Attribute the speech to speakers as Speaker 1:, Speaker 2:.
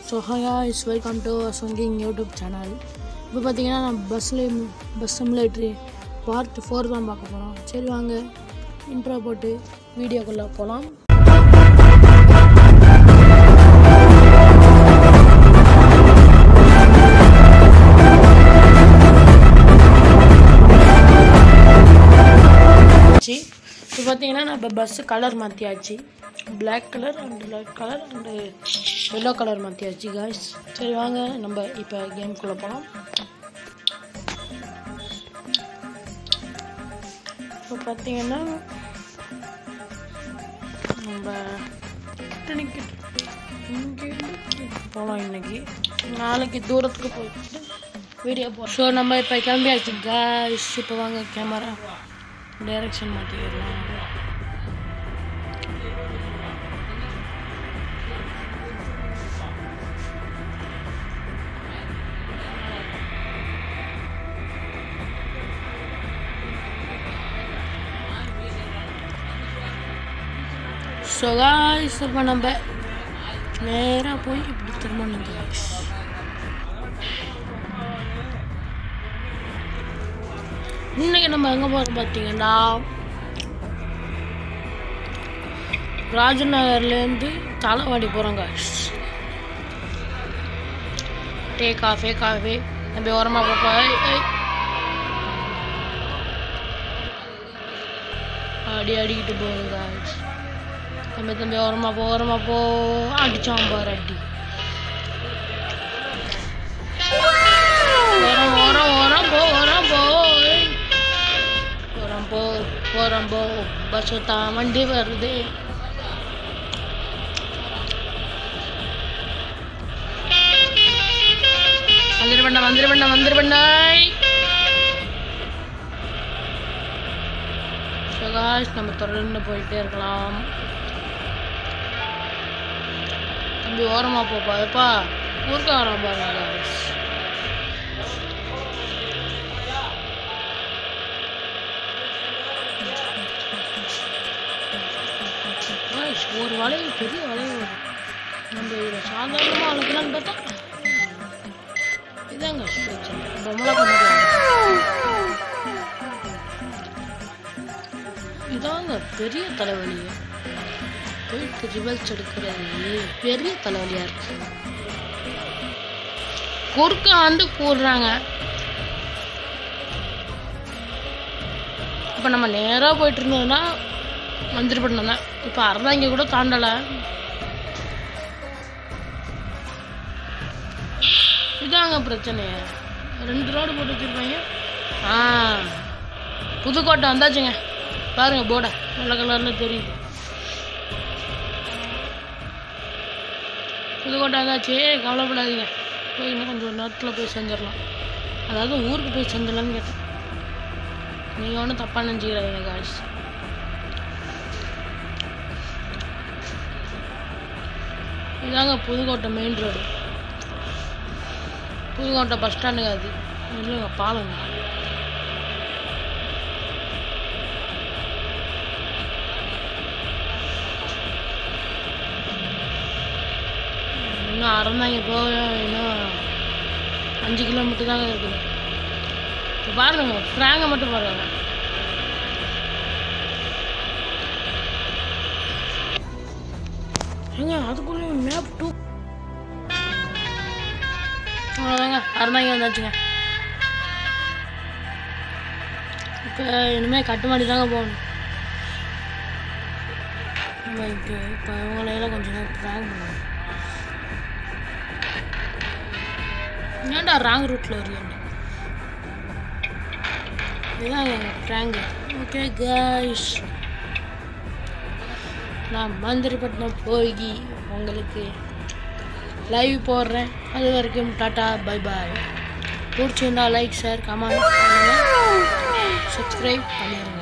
Speaker 1: So ஹாய்ஸ் welcome to சொங்கிங் YouTube channel இப்போ பார்த்தீங்கன்னா நான் பஸ்ஸில் பஸ் சிமுலேட்ரி பார்ட் ஃபோர் தான் பார்க்க போகிறோம் சரி வாங்க இன்ட்ரோ போட்டு வீடியோக்குள்ளே போகலாம் ஆச்சு இப்போ பார்த்தீங்கன்னா நம்ம பஸ்ஸு கலர் மாற்றியாச்சு Black colour and red colour and yellow colour மாற்றியாச்சு காய்ஸ் சரி வாங்க நம்ம இப்போ கேம்குள்ளே போகலாம் இப்போ பார்த்தீங்கன்னா நம்ம இத்தனைக்கு இங்கேருந்து போகலாம் இன்னைக்கு நாளைக்கு தூரத்துக்கு போயிட்டு வீடியோ போ ஸோ நம்ம இப்போ கிளம்பியாச்சு காய்ஸ் இப்போ வாங்க கேமரா டைரக்ஷன் மாற்றிடலாம் ஸோ காய்ஸ் இப்போ நம்ம நேராக போய் இப்படி திரும்பணும் காய்ஸ் இன்னைக்கு நம்ம எங்கே போகிறோம் பார்த்தீங்கன்னா ராஜநகர்லேருந்து தலைவாடி போகிறோம் காய்ஸ் டே காஃபே காஃபே நம்ம ஓரமாக போப்பா ஏய், ஏய். அடி அடிக்கிட்டு போகுது காய்ஸ் தம்பி தம்பி ஓரமாக போ ஓரமாக போ அடிச்சான் பாரு அடி ஓரம் ஓரம் ஓரம் போ ஓரம் போ ஏய். ஓரம் போ ஓரம் போ பஸ் தான் வண்டி வருது வந்துரு பண்ண வந்துரு பண்ண வந்துரு பண்ணாய் சுகாஷ் நம்ம தொடர்ந்து போயிட்டே இருக்கலாம் தம்பி ஓரமா போப்பா எப்பா ஊருக்கு வரோம் பாருங்க guys. Guys, ஒரு வளைவு பெரிய வளைவு வரும் நம்ம இதில் சாதாரணமாக அழுக்கலான்னு பார்த்தா இதாங்க பிரச்சனை பொம்மலை பண்ணிக்கலாம் இதாங்க பெரிய தலைவலி போயிட்டு ரிவல்ஸ் எடுக்கிறது பெரிய தலைவலியா இருக்கு குறுக்க ஆண்டு போடுறாங்க இப்போ நம்ம நேராக போயிட்டு இருந்தோம்னா மந்திரிப்பட்டினம் தான் இப்போ அறந்தாங்க கூட தாண்டலை இதாங்க பிரச்சனை ரெண்டு ரோடு போட்டு வச்சிருப்பாங்க ஆ புதுக்கோட்டை வந்தாச்சுங்க பாருங்க போர்டை வெள்ளை கலர்ல தெரியுது புதுக்கோட்டை வந்தாச்சு கவலைப்படாதீங்க போய் இன்னும் கொஞ்சம் நேரத்தில் போய் செஞ்சிடலாம் அதாவது ஊருக்கு போய் செஞ்சிடலாம்னு கேட்டேன் நீங்கள் ஒன்றும் தப்பாக நினச்சிக்கிறாங்க காய்ஸ் இதாங்க Pudukkottai main road Pudukkottai bus ஸ்டாண்டுங்க அது இல்லைங்க பாலங்க இன்னும் அறந்தாங்க போக இன்னும் அஞ்சு கிலோமீட்டர் தாங்க இருக்குது இப்போ பாருங்க ஃப்ராங்கை மட்டும் பாருங்க ஏங்க அதுக்குள்ளே மேப் டூ அவ்வளோதாங்க அறந்தாங்க வந்தாச்சுங்க இப்போ இனிமேல் கட்டுமாடி தாங்க போகணும் நம்ம இப்போ இப்போ இவங்களையெல்லாம் கொஞ்சம் நேரம் ப்ராங்க் பண்ணுவோம் ஏன்டா ராங் ரூட்டில் வரியாண்டா இதுதான் எங்கள் ப்ராங்கு ஓகே காய்ஸ் நான் மந்திரிப்பட்டினம் போய் உங்களுக்கு லைவ் போடுறேன் அது வரைக்கும் டாட்டா பை பாய் பிடிச்சிருந்தா லைக் ஷேர் கமெண்ட் பண்ணுங்கள் சப்ஸ்கிரைப் பண்ணிடுங்க